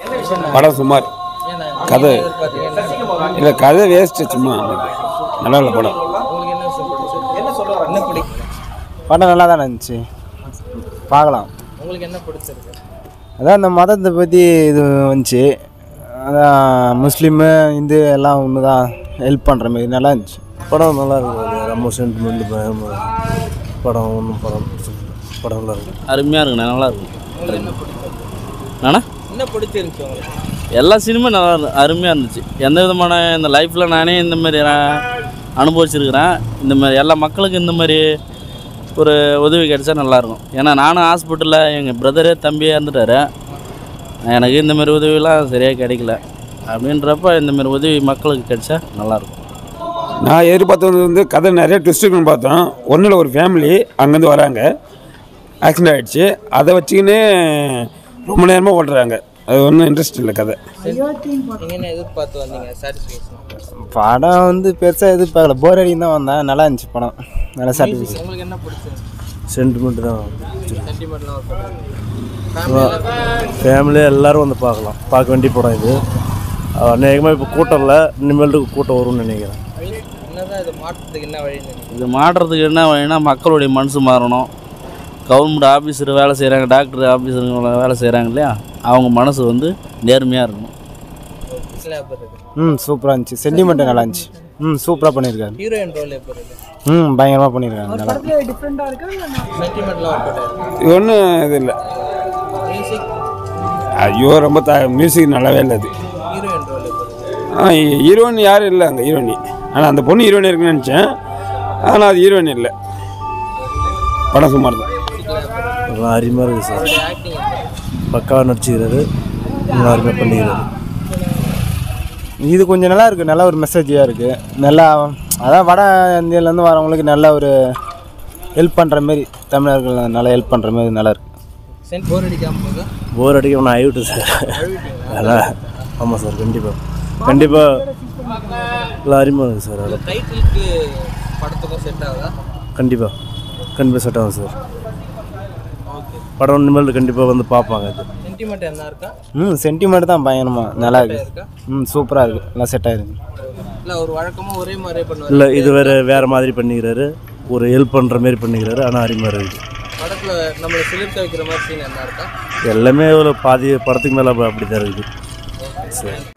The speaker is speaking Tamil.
படம் சுமார் ஏன்னா கதை. நீங்க எதிர்பார்த்தீங்க என்ன? இல்லை கதை வேஸ்ட்டு சும்மா நல்லா இல்லை படம் உங்களுக்கு என்ன விஷயம் பிடிச்சது என்ன சொல்ல என்ன பிடிக்கும் படம் நல்லா தானே இருந்துச்சு பார்க்கலாம் உங்களுக்கு என்ன பிடிச்சிருக்கு அதான் இந்த மதத்தை பற்றி இது வந்துச்சு அதான் முஸ்லீமு இந்து எல்லாம் ஒன்று தான் ஹெல்ப் பண்ணுற மாதிரி நல்லா இருந்துச்சு படம் நல்லா இருக்குது அது ரொம்ப சென்டிமெண்ட் பயம் படம் ஒன்றும் படம் படம் நல்லா இருக்குது அருமையாக இருக்குண்ணே நல்லா இருக்கும் உங்களுக்கு என்ன பிடிச்சது நானா என்ன பிடிச்சிருந்துச்சு உங்களுக்கு எல்லா சினிமா நல்லா இருந்து- அருமையாக இருந்துச்சு எந்த விதமான இந்த லைஃப்பில் நானே இந்த மாதிரி நான் அனுபவிச்சிருக்கிறேன் இந்த மாதிரி எல்லா மக்களுக்கும் இந்த மாதிரி ஒரு உதவி கிடைச்சா நல்லாயிருக்கும் ஏன்னா நானும் ஹாஸ்பிட்டலில் எங்கள் பிரதரே தம்பியே இருந்துட்டாரு எனக்கு இந்த மாதிரி உதவிலாம் சரியாக கிடைக்கல அப்படின்றப்ப இந்த மாதிரி உதவி மக்களுக்கு கிடைச்சா நல்லாயிருக்கும் நான் எதிர்பார்த்தது வந்து கதை நிறைய ட்விஸ்ட் இருக்குன்னு பார்த்தோம் ஒன்றில் ஒரு ஃபேமிலி அங்கேருந்து வராங்க ஆக்சிடென்ட் ஆகிடுச்சு அதை வச்சுக்கின்னு ரொம்ப நேரமாக ஓட்டுறாங்க அது ஒன்றும் இன்ட்ரெஸ்ட் இல்லை கதை நீங்க என்ன எதிர்பார்த்து வந்தீங்க சாட்டிஸ்ஃபேக்ஷன் படம் வந்து பெருசாக எதிர்பார்க்கல போர் அடிக்கும் தான் வந்தேன் நல்லா இருந்துச்சு படம் நல்லா சாட்டிஸ்ஃபேக்ஷன் உங்களுக்கு என்ன பிடிச்சிருக்கு சென்டிமெண்ட் தான் சென்டிமெண்ட்லாம் ஒரு படம் ஃபேமிலியில் ஃபேமிலியாக எல்லோரும் வந்து பார்க்கலாம் பார்க்க வேண்டிய படம் இது அநேகமாக இப்போ கூட்டம் இல்லை இனிமேல்ட்டு கூட்டம் வரும்னு நினைக்கிறேன் என்னதான் இது மாற்றத்துக்கு என்ன வழி நினைக்கிறீங்க இது மாற்றுறதுக்கு என்ன வழினா மக்களுடைய மனசு மாறணும் கவர்மெண்ட் ஆஃபீஸர் வேலை செய்கிறாங்க டாக்டர் ஆஃபீஸருங்க வேலை செய்கிறாங்க இல்லையா அவங்க மனசு வந்து நேர்மையாக இருக்கணும் இதில் எப்படி இருக்கு ம் சூப்பராக இருந்துச்சு சென்டிமெண்ட்டு நல்லா இருந்துச்சு ம் சூப்பராக பண்ணியிருக்காரு ஹீரோயின் ரோல் எப்படி இருக்கு ம் பயங்கரமாக பண்ணியிருக்காங்க நல்லா சென்டிமெண்ட்லாம் ஒரு படம் இருக்கு இது ஒன்றும் இது இல்லை மியூசிக் ஐயோ ரொம்ப த மியூசிக் நல்லாவே இல்லை அது ஹீரோயின் ரோல் எப்படி இருக்கு ஆ ஹீரோயின் யாரும் இல்லை அங்கே ஹீரோயினி ஆனால் அந்த பொண்ணு ஹீரோயின் இருக்குன்னு நினச்சேன் ஆனால் அது ஹீரோயின் இல்லை படம் சுமார் தான் நல்லா அருமையாக இருக்குது சார் அவருடைய ஆக்டிங் பக்காவாக நடிச்சுக்கிறாரு நல்லா அருமையாக பண்ணிக்கிறாரு இது கொஞ்சம் நல்லா இருக்குது நல்ல ஒரு மெசேஜாக இருக்குது நல்லா அதான் வட இந்தியாவிலேருந்து வரவங்களுக்கு நல்ல ஒரு ஹெல்ப் பண்ணுற மாரி தமிழர்கள் நல்லா ஹெல்ப் பண்ணுற மாதிரி நல்லா இருக்குது சென்ட் போர் அடிக்காம போக போர் அடிக்க நான் ஆகிவிட்டு சார் அதான் ஆமாம் சார் கண்டிப்பாக கண்டிப்பாக நல்லா அருமையாக இருக்குது சார் அது டைட்டிலுக்கு படத்துக்கும் செட் ஆகுதா கண்டிப்பாக கண்டிப்பாக செட் ஆகும் சார் படம் இனிமேல் கண்டிப்பாக வந்து பார்ப்பாங்க அது சென்டிமெண்ட் என்ன இருக்கா ம் சென்டிமெண்ட் தான் பயங்கரமாக நல்லா இருக்குது இருக்கா ம் சூப்பராக இருக்குது நல்லா செட் ஆகிருக்கு இல்லை ஒரு வழக்கமாக ஒரே மாதிரியே பண்ணுவார் இல்லை இது வேறு வேறு மாதிரி பண்ணிக்கிறாரு ஒரு ஹெல்ப் பண்ணுற மாதிரி பண்ணிக்கிறாரு ஆனால் அருமையாக இருக்குது படத்தில் நம்மளை சிலிர்க்க வைக்கிற மாதிரி சீன் என்ன இருக்கா எல்லாமே ஒரு பாதி படத்துக்கு மேலே அப்படி தான் இருக்குது சரி